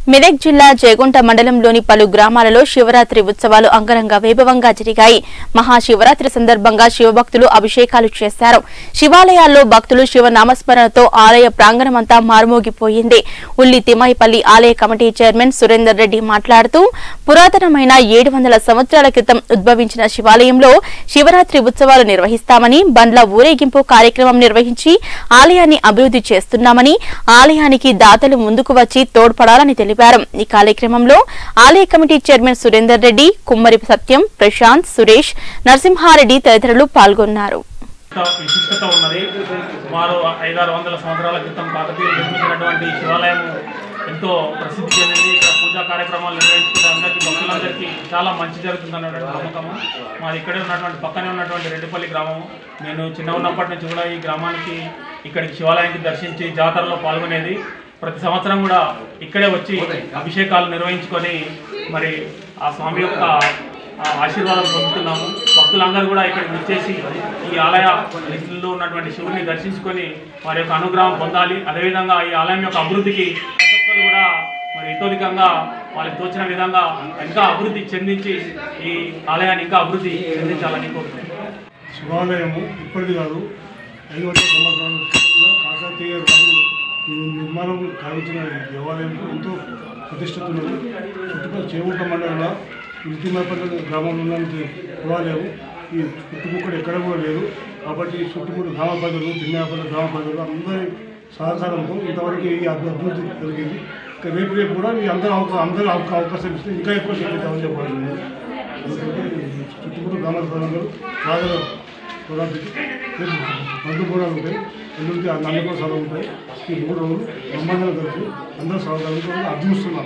మెదక్ జిల్లా జయగుంట మండలంలోని పలు గ్రామాలలో శివరాత్రి ఉత్సవాలు అంగరంగ వైభవంగా జరిగాయి మహాశివరాత్రి సందర్భంగా శివభక్తులు అభిషేకాలు చేశారు శివాలయాల్లో భక్తులు శివ నామస్మరణతో ఆలయ ప్రాంగణమంతా మారుమోగిపోయింది ఉల్లి తిమ్మాయిపల్లి ఆలయ కమిటీ చైర్మన్ సురేందర్ రెడ్డి మాట్లాడుతూ పురాతనమైన ఏడు వందల సంవత్సరాల క్రితం ఉద్భవించిన శివాలయంలో శివరాత్రి ఉత్సవాలు నిర్వహిస్తామని బండ్ల ఊరేగింపు కార్యక్రమం నిర్వహించి ఆలయాన్ని అభివృద్ధి చేస్తున్నామని ఆలయానికి దాతలు ముందుకు వచ్చి తోడ్పడాలని తెలిపారు ఈ కార్యక్రమంలో ఆలయ కమిటీ చైర్మన్ సురేందర్ రెడ్డి కుమ్మరి సత్యం ప్రశాంత్ సురేష్ నరసింహారెడ్డి తదితరులు పాల్గొన్నారు విశిష్ట- విశిష్టత ఉన్నది సుమారు ఐదారు వందల సంవత్సరాల క్రితం కాకతీయులు నిర్మించినటువంటి శివాలయం ఎంతో ప్రసిద్ధి చెందింది ఇక్కడ పూజా కార్యక్రమాలు నిర్వహించుకుంటే అందరికీ భక్తులందరికీ చాలా మంచి జరుగుతుందన్నటువంటి నమ్మకము మాది ఇక్కడే ఉన్నటువంటి పక్కనే ఉన్నటువంటి రెడ్డిపల్లి గ్రామము నేను చిన్న ఉన్నప్పటి నుంచి కూడా ఈ గ్రామానికి ఇక్కడికి శివాలయానికి దర్శించి జాతరలో పాల్గొనేది ప్రతి సంవత్సరం కూడా ఇక్కడే వచ్చి అభిషేకాలు నిర్వహించుకొని మరి ఆ స్వామి యొక్క ఆ ఆశీర్వాదం పొందుతున్నాము భక్తులందరూ కూడా ఇక్కడికి వచ్చేసి ఈ ఆలయ నిధుల్లో ఉన్నటువంటి శివుని దర్శించుకొని వారి యొక్క అనుగ్రహం పొందాలి అదేవిధంగా ఈ ఆలయం యొక్క అభివృద్ధికి ప్రతి ఒక్కరు కూడా మరి ఇతోధికంగా వాళ్ళకి తోచిన విధంగా ఇంకా అభివృద్ధి చెందించి ఈ ఆలయాన్ని ఇంకా అభివృద్ధి చెందించాలని కోరుతున్నాను శివాలయము ఇప్పటిది కాదు ఐదు వందల సంవత్సరాల క్రితంగా కాకతీయ రాజు ఈ నిర్మాణం కావించిన ఈ దేవాలయం ఎంతో ప్రతిష్ఠిత ఉన్నది చుట్టుపక్కల చేగుంట మండలంలో ఇంటిమపల్లి గ్రామంలో ఉన్న శివాలయం ఈ చుట్టుముక్కడు ఎక్కడ కూడా లేదు కాబట్టి ఈ చుట్టుముట్టు గ్రామ ప్రజలు భిన్నాపల్లి గ్రామ ప్రజలు అందరి సహకారంతో ఇంతవరకు ఈ అభి- అభివృద్ధి జరిగింది ఇంకా రేపు రేపు కూడా ఈ అందరూ అవకా అందరూ అవకా అవకాశం ఇస్తే ఇంకా ఎక్కువ చేద్దామని చెప్పాలి ఎందుకంటే ఈ చుట్టుముట్టు గ్రామ ప్రజలందరూ రాజుల పొలానికి మందు కూడా ఉంటాయి ఎల్లుండి నన్ను కూడా సభ ఉంటాయి ఈ మూడు రోజులు బ్రహ్మాండంగా కలిసి అందరూ సహకారంతో అర్జునిస్తున్నాం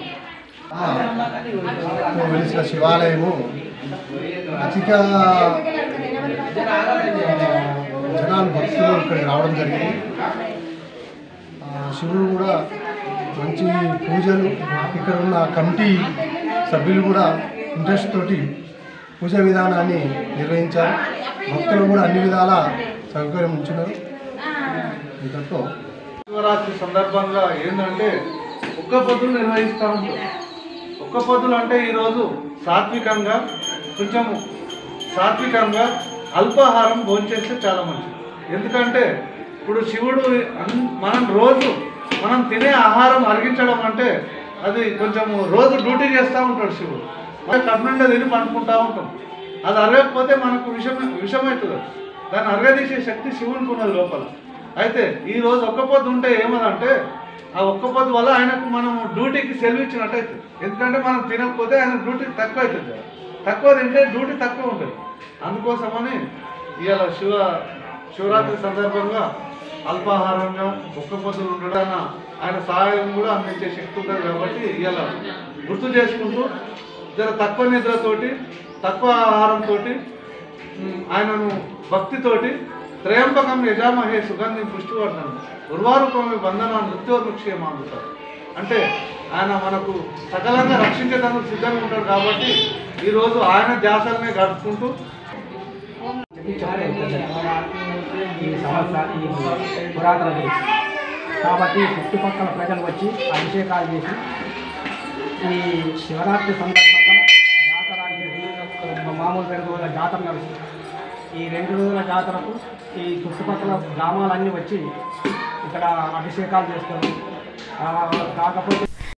వెలిసిన శివాలయము అధిక ఆ, జనాలు భక్తులు ఇక్కడికి రావడం జరిగింది ఆ, శివుడు కూడా మంచి పూజలు ఇక్కడ ఉన్న కమిటీ సభ్యులు కూడా ఇంట్రెస్ట్ తోటి పూజ విధానాన్ని నిర్వహించారు భక్తులు కూడా అన్ని విధాల సౌకర్యం ఉంచున్నారు ఇంతతో శివరాత్రి సందర్భంగా ఏంటంటే ఒక్క పొద్దులు నిర్వహిస్తూ ఉంటాం ఒక్క పొద్దులు అంటే ఈరోజు సాత్వికంగా కొంచెం సాత్వికంగా అల్పాహారం భోంచేస్తే చాలా మంచిది ఎందుకంటే ఇప్పుడు శివుడు అన్- మనం రోజు మనం తినే ఆహారం అరిగించడం అంటే అది కొంచెం రోజు డ్యూటీ చేస్తూ ఉంటాడు శివుడు మనం కర్ణంగా తిని పండుకుంటూ ఉంటాం అది అరగకపోతే మనకు విషం విషమవుతుంది అది. దాన్ని అరగదీసే శక్తి శివునికి ఉన్నది లోపల అయితే ఈ రోజు ఒక్క పొద్దు ఉంటే ఏమదంటే ఆ ఒక్క పొద్దు వల్ల ఆయనకు మనం డ్యూటీకి సెలవు ఇచ్చినట్టు అవుతుంది ఎందుకంటే మనం తినకపోతే ఆయన డ్యూటీ తక్కువ అవుతుంది కదా. తక్కువ తింటే డ్యూటీ తక్కువ ఉంటుంది అందుకోసమని ఇవాళ శివ శివరాత్రి సందర్భంగా అల్పాహారంగా ఒక్క పొద్దులు ఉండడాన ఆయన సహాయం కూడా అందించే శక్తి ఉంటుంది కాబట్టి ఇవాళ గుర్తు చేసుకుంటూ జర తక్కువ నిద్రతోటి తక్కువ ఆహారంతో ఆయనను భక్తితోటి త్రయంబకం యజామహే సుగంధి పుష్టివర్ధనం ఉర్వారూపమి బంధన నృత్యోర్ముక్షేమ అందుతారు అంటే ఆయన మనకు సకలంగా రక్షించేందుకు సిద్ధంగా ఉంటాడు కాబట్టి ఈరోజు ఆయన ధ్యాసలనే గడుపుకుంటూ ఈ సంవత్సరం ఈ పురాతన దేశం కాబట్టి చుట్టుపక్కల ప్రజలు వచ్చి అభిషేకాలు చేసి ఈ శివరాత్రి సందర్భంగా జాతర అంటే మామూలు రెండు రోజుల జాతర నడుస్తుంది ఈ రెండు రోజుల జాతరకు ఈ చుట్టుపక్కల గ్రామాలన్నీ వచ్చి ఇక్కడ అభిషేకాలు చేస్తారు ఆ, కాకపోతే